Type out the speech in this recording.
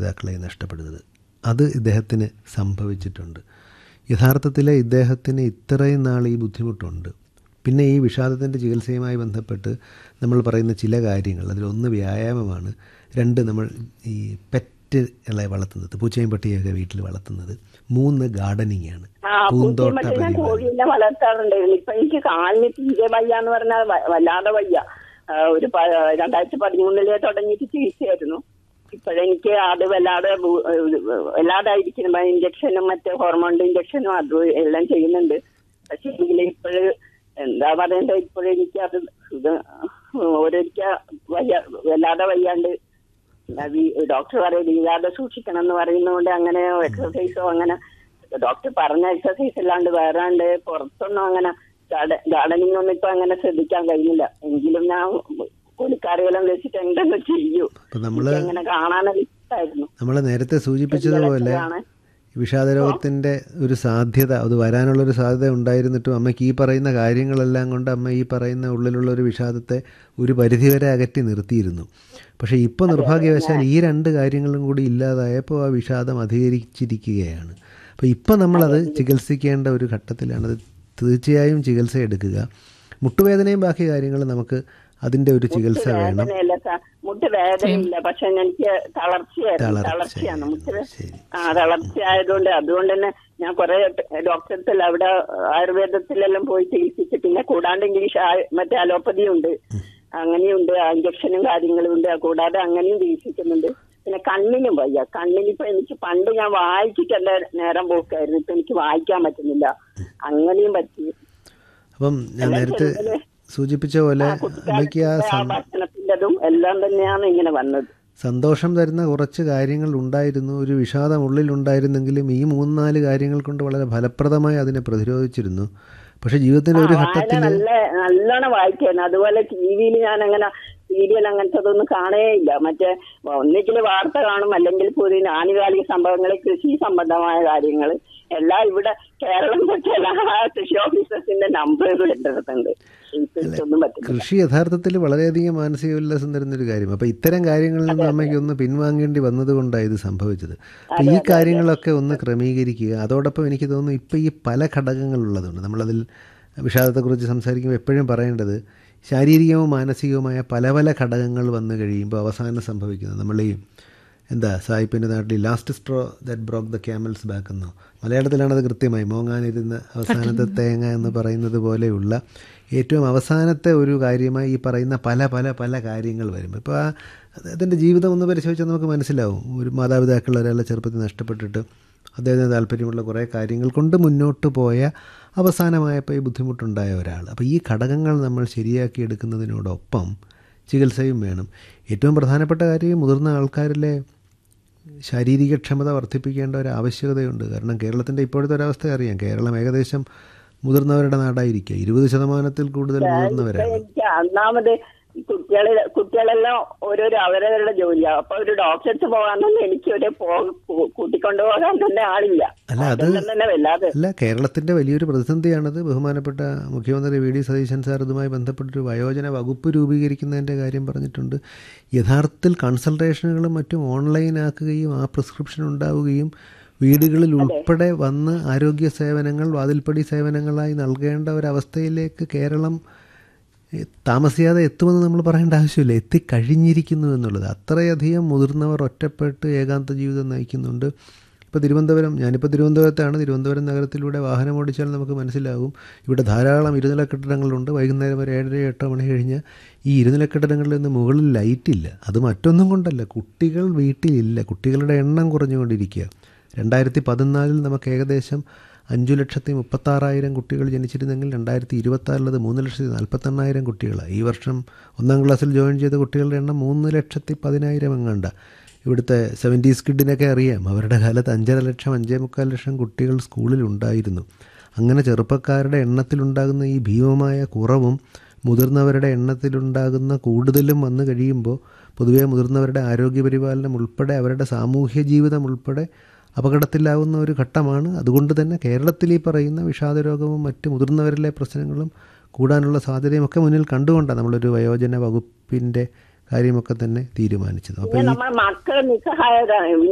മാതാപിതാക്കളെ നഷ്ടപ്പെടുന്നത് അത് ഇദ്ദേഹത്തിന് സംഭവിച്ചിട്ടുണ്ട് യഥാർത്ഥത്തിൽ ഇദ്ദേഹത്തിന് ഇത്രയും നാൾ ഈ ബുദ്ധിമുട്ടുണ്ട് പിന്നെ ഈ വിഷാദത്തിൻ്റെ ചികിത്സയുമായി ബന്ധപ്പെട്ട് നമ്മൾ പറയുന്ന ചില കാര്യങ്ങൾ അതിലൊന്ന് വ്യായാമമാണ് രണ്ട് നമ്മൾ ഈ പെറ്റുകളെ വളർത്തുന്നത് പൂച്ചയും പട്ടിയൊക്കെ വീട്ടിൽ വളർത്തുന്നത് മൂന്ന് ഗാർഡനിങ് ആണ് ആ പൂച്ചയും മറ്റേ ഞാൻ കോഴീനെ വളർത്താറുണ്ടായിരുന്നു ഇപ്പൊ എനിക്ക് കാലിന് തീരെ വയ്യ എന്ന് പറഞ്ഞാൽ വ- വല്ലാതെ വയ്യ ആ, ഒരു പ- രണ്ടായിരത്തി പതിമൂന്നിലെ തുടങ്ങിയിട്ട് ചികിത്സയായിരുന്നു ഇപ്പോഴെനിക്ക് അത് വല്ലാതെ ബു- വല്ലാതായിരിക്കുന്നു ഇഞ്ചക്ഷനും മറ്റേ ഹോർമോണിന്റെ ഇഞ്ചക്ഷനും അതും എല്ലാം ചെയ്യുന്നുണ്ട് പക്ഷെ എങ്കിൽ ഇപ്പോഴ് എന്താ പറയണ്ടേ ഇപ്പോഴെനിക്ക് അത് ഇത് ഓരോരിക്ക വയ്യ വല്ലാതെ വയ്യാണ്ട് അത് ഈ ഡോക്ടർ പറയും വീഴാതെ സൂക്ഷിക്കണം എന്ന് പറയുന്നതുകൊണ്ട് അങ്ങനെ എക്സസൈസോ അങ്ങനെ ഡോക്ടർ പറഞ്ഞ എക്സസൈസ് അല്ലാണ്ട് വേറാണ്ട് പുറത്തൊന്നും അങ്ങനെ ഗാർഡനിങ് ഒന്നും ഇപ്പൊ അങ്ങനെ ശ്രദ്ധിക്കാൻ കഴിയുന്നില്ല എങ്കിലും ഞാൻ കൂലിക്കാരികളും വെച്ചിട്ട് എന്തെങ്കിലും ചെയ്യൂ അപ്പം നമ്മൾ എനിക്ക് അങ്ങനെ കാണാനൊരു ഇഷ്ടമായിരുന്നു നമ്മൾ നേരത്തെ സൂചിപ്പിച്ചതുപോലെ ആണ്. വിഷാദരോഗത്തിൻ്റെ ഒരു സാധ്യത അത് വരാനുള്ളൊരു സാധ്യത ഉണ്ടായിരുന്നിട്ടും അമ്മയ്ക്ക് ഈ പറയുന്ന കാര്യങ്ങളെല്ലാം കൊണ്ട് അമ്മ ഈ പറയുന്ന ഉള്ളിലുള്ള ഒരു വിഷാദത്തെ ഒരു പരിധിവരെ അകറ്റി നിർത്തിയിരുന്നു പക്ഷേ ഇപ്പോൾ നിർഭാഗ്യവശാൽ ഈ രണ്ട് കാര്യങ്ങളും കൂടി ഇല്ലാതായപ്പോൾ ആ വിഷാദം അധികരിച്ചിരിക്കുകയാണ് അപ്പോൾ ഇപ്പോൾ നമ്മളത് ചികിത്സിക്കേണ്ട ഒരു ഘട്ടത്തിലാണത് തീർച്ചയായും ചികിത്സ എടുക്കുക മുട്ടുവേദനയും ബാക്കി കാര്യങ്ങളും നമുക്ക് അതിൻ്റെ ഒരു ചികിത്സ വേണം വേദനയല്ല സാർ മുട്ട് വേദനയില്ല പക്ഷെ എനിക്ക് തളർച്ചയായിരുന്നു തളർച്ച. തളർച്ചയാണ് മുട്ട് ശരി. ആ തളർച്ച ആയതുകൊണ്ട് അതുകൊണ്ട് തന്നെ ഞാൻ കുറെ ഡോക്ടർസിൽ അവിടെ ആയുർവേദത്തിലെല്ലാം പോയി ചികിത്സിച്ച് പിന്നെ കൂടാണ്ട് ഇംഗ്ലീഷ് ആ- മറ്റേ അലോപ്പതി ഉണ്ട് അങ്ങനെയുണ്ട് ഇഞ്ചക്ഷനും കാര്യങ്ങളും ഉണ്ട് കൂടാതെ അങ്ങനെയും ചികിത്സിക്കുന്നുണ്ട് പിന്നെ കണ്ണിനും വയ്യ കണ്ണിനിപ്പോ എനിക്ക് പണ്ട് ഞാൻ വായിച്ചിട്ട് എന്റെ നേരം പോക്കായിരുന്നു ഇപ്പൊ എനിക്ക് വായിക്കാൻ പറ്റുന്നില്ല അങ്ങനെയും പറ്റി അപ്പം ഞാൻ നേരത്തെ സൂചിപ്പിച്ച പോലെ അമ്മയ്ക്ക് ആ ആ ഭക്ഷണത്തിൻ്റെതും എല്ലാം തന്നെയാണ് ഇങ്ങനെ വന്നത് സന്തോഷം തരുന്ന കുറച്ച് കാര്യങ്ങൾ ഉണ്ടായിരുന്നു ഒരു വിഷാദം ഉള്ളിലുണ്ടായിരുന്നെങ്കിലും ഈ മൂന്ന് നാല് കാര്യങ്ങൾ കൊണ്ട് വളരെ ഫലപ്രദമായി അതിനെ പ്രതിരോധിച്ചിരുന്നു പക്ഷേ ജീവിതത്തിൻ്റെ ഒരു വായന ഘട്ടത്തിൽ നല്ല നല്ലോണം വായിക്കായിരുന്നു അതുപോലെ ടി വിയിൽ ഞാൻ അങ്ങനെ സീരിയൽ അങ്ങനത്തതൊന്നും കാണേയില്ല മറ്റേ ഒന്നിക്കിൽ വാർത്ത കാണും അല്ലെങ്കിൽ പുതിയ ആനുകാലിക സംഭവങ്ങൾ കൃഷി സംബന്ധമായ കാര്യങ്ങൾ എല്ലാം ഇവിടെ കേരളം തൊട്ട് എല്ലാ കൃഷി ഓഫീസേഴ്സിന്റെ നമ്പറുകൾ എൻ്റെ അടുത്തുണ്ട് ഇതൊന്നും പറ്റില്ല കൃഷി യഥാർത്ഥത്തിൽ വളരെയധികം മാനസിക ഉല്ലാസം തരുന്നൊരു കാര്യം അപ്പോൾ ഇത്തരം കാര്യങ്ങളിൽ നിന്ന് അമ്മയ്ക്ക് ഒന്ന് പിൻവാങ്ങേണ്ടി വന്നതുകൊണ്ടാണ് ഇത് സംഭവിച്ചത് അപ്പോൾ ഈ കാര്യങ്ങളൊക്കെ ഒന്ന് ക്രമീകരിക്കുക അതോടൊപ്പം എനിക്ക് തോന്നുന്നു ഇപ്പോൾ ഈ പല ഘടകങ്ങളുള്ളതുകൊണ്ട് നമ്മളതിൽ വിഷാദത്തെക്കുറിച്ച് സംസാരിക്കുമ്പോൾ എപ്പോഴും പറയേണ്ടത് ശാരീരികവും മാനസികവുമായ പല പല ഘടകങ്ങൾ വന്നു കഴിയുമ്പോൾ അവസാനം സംഭവിക്കുന്നത് നമ്മൾ ഈ എന്താ സായിപ്പിൻ്റെ നാട്ടിൽ last straw that broke the camel's back എന്നോ മലയാളത്തിലാണത് കൃത്യമായി മോങ്ങാനിരുന്ന അവസാനത്തെ തേങ്ങ എന്ന് പറയുന്നത് പോലെയുള്ള ഏറ്റവും അവസാനത്തെ ഒരു കാര്യമായി ഈ പറയുന്ന പല പല പല കാര്യങ്ങൾ വരും ഇപ്പോൾ ആ അതിൻ്റെ ജീവിതം ഒന്ന് പരിശോധിച്ചാൽ നമുക്ക് മനസ്സിലാവും ഒരു മാതാപിതാക്കൾ ഒരാളെ ചെറുപ്പത്തിൽ നഷ്ടപ്പെട്ടിട്ട് അദ്ദേഹത്തിന് താല്പര്യമുള്ള കുറേ കാര്യങ്ങൾ കൊണ്ട് മുന്നോട്ട് പോയ അവസാനമായപ്പോൾ ഈ ബുദ്ധിമുട്ടുണ്ടായ ഒരാൾ അപ്പോൾ ഈ ഘടകങ്ങൾ നമ്മൾ ശരിയാക്കി എടുക്കുന്നതിനോടൊപ്പം ചികിത്സയും വേണം ഏറ്റവും പ്രധാനപ്പെട്ട കാര്യം മുതിർന്ന ആൾക്കാരിലെ ശാരീരിക ക്ഷമത വർദ്ധിപ്പിക്കേണ്ട ഒരു ആവശ്യകതയുണ്ട് കാരണം കേരളത്തിൻ്റെ ഇപ്പോഴത്തെ ഒരവസ്ഥ അറിയാം കേരളം ഏകദേശം മുതിർന്നവരുടെ നാടായിരിക്കുക ഇരുപത് ശതമാനത്തിൽ കൂടുതൽ മുതിർന്നവരാണ് എനിക്ക് ഒന്നാമത് ഈ കുട്ടികളെ കുട്ടികളെല്ലാം ഓരോരോ അവരവരുടെ ജോലിയാണ് അപ്പൊ ഒരു ഡോക്ടർക്ക് പോകാൻ തന്നെ എനിക്ക് ഒരു പോ- കൂട്ടിക്കൊണ്ടുപോകാൻ തന്നെ ആളില്ല അല്ല, അത് അതെല്ലാം തന്നെ വല്ലാതെ അല്ല കേരളത്തിൻ്റെ വലിയൊരു പ്രതിസന്ധിയാണത് ബഹുമാനപ്പെട്ട മുഖ്യമന്ത്രി വി ഡി സതീശൻ സാർ ഇതുമായി ബന്ധപ്പെട്ടൊരു വയോജന വകുപ്പ് രൂപീകരിക്കുന്നതിൻ്റെ കാര്യം പറഞ്ഞിട്ടുണ്ട് യഥാർത്ഥത്തിൽ കൺസൾട്ടേഷനുകളും മറ്റും ഓൺലൈനാക്കുകയും ആ പ്രിസ്ക്രിപ്ഷൻ ഉണ്ടാവുകയും വീടുകളിൽ ഉൾപ്പെടെ വന്ന് ആരോഗ്യ സേവനങ്ങൾ വാതിൽപ്പടി സേവനങ്ങളായി നൽകേണ്ട ഒരവസ്ഥയിലേക്ക് കേരളം ഏഹ്, താമസിയാതെ എത്തുമെന്ന് നമ്മൾ പറയേണ്ട ആവശ്യമില്ല എത്തിക്കഴിഞ്ഞിരിക്കുന്നു എന്നുള്ളത് അത്രയധികം മുതിർന്നവർ ഒറ്റപ്പെട്ട് ഏകാന്ത ജീവിതം നയിക്കുന്നുണ്ട് ഇപ്പോൾ തിരുവനന്തപുരം ഞാനിപ്പോൾ തിരുവനന്തപുരത്താണ് തിരുവനന്തപുരം നഗരത്തിലൂടെ വാഹനം ഓടിച്ചാൽ നമുക്ക് മനസ്സിലാകും ഇവിടെ ധാരാളം ഇരുനില കെട്ടിടങ്ങളുണ്ട് വൈകുന്നേരം ഒരു ഏഴര എട്ടോ മണി കഴിഞ്ഞ് ഈ ഇരുനില കെട്ടിടങ്ങളിൽ നിന്ന് മുകളിൽ ലൈറ്റില്ല അത് മറ്റൊന്നും കൊണ്ടല്ല കുട്ടികൾ വീട്ടിലില്ല കുട്ടികളുടെ എണ്ണം കുറഞ്ഞുകൊണ്ടിരിക്കുക രണ്ടായിരത്തി പതിനാലിൽ നമുക്ക് ഏകദേശം അഞ്ചു ലക്ഷത്തി മുപ്പത്താറായിരം കുട്ടികൾ ജനിച്ചിരുന്നെങ്കിൽ രണ്ടായിരത്തി ഇരുപത്താറിലത് മൂന്ന് ലക്ഷത്തി നാൽപ്പത്തെണ്ണായിരം കുട്ടികളാണ് ഈ വർഷം ഒന്നാം ക്ലാസ്സിൽ ജോയിൻ ചെയ്ത കുട്ടികളുടെ എണ്ണം മൂന്ന് ലക്ഷത്തി പതിനായിരം എങ്ങാണ്ട ഇവിടുത്തെ സെവൻറ്റീസ് കിഡിനൊക്കെ അറിയാം അവരുടെ കാലത്ത് അഞ്ചര ലക്ഷം അഞ്ചേ മുക്കാൽ ലക്ഷം കുട്ടികൾ സ്കൂളിൽ ഉണ്ടായിരുന്നു അങ്ങനെ ചെറുപ്പക്കാരുടെ എണ്ണത്തിലുണ്ടാകുന്ന ഈ ഭീമമായ കുറവും മുതിർന്നവരുടെ എണ്ണത്തിലുണ്ടാകുന്ന കൂടുതലും വന്നു കഴിയുമ്പോൾ പൊതുവെ മുതിർന്നവരുടെ ആരോഗ്യപരിപാലനം ഉൾപ്പെടെ അവരുടെ സാമൂഹ്യ ജീവിതം ഉൾപ്പെടെ അപകടത്തിലാവുന്ന ഒരു ഘട്ടമാണ് അതുകൊണ്ട് തന്നെ കേരളത്തിൽ ഈ പറയുന്ന വിഷാദരോഗവും മറ്റ് മുതിർന്നവരിലെ പ്രശ്നങ്ങളും കൂടാനുള്ള സാധ്യതയും ഒക്കെ മുന്നിൽ കണ്ടുകൊണ്ടാണ് നമ്മളൊരു വയോജന വകുപ്പിൻ്റെ കാര്യമൊക്കെ തന്നെ തീരുമാനിച്ചത് അപ്പോൾ പിന്നെ നമ്മൾ മക്കൾ നിസ്സഹായതാണ്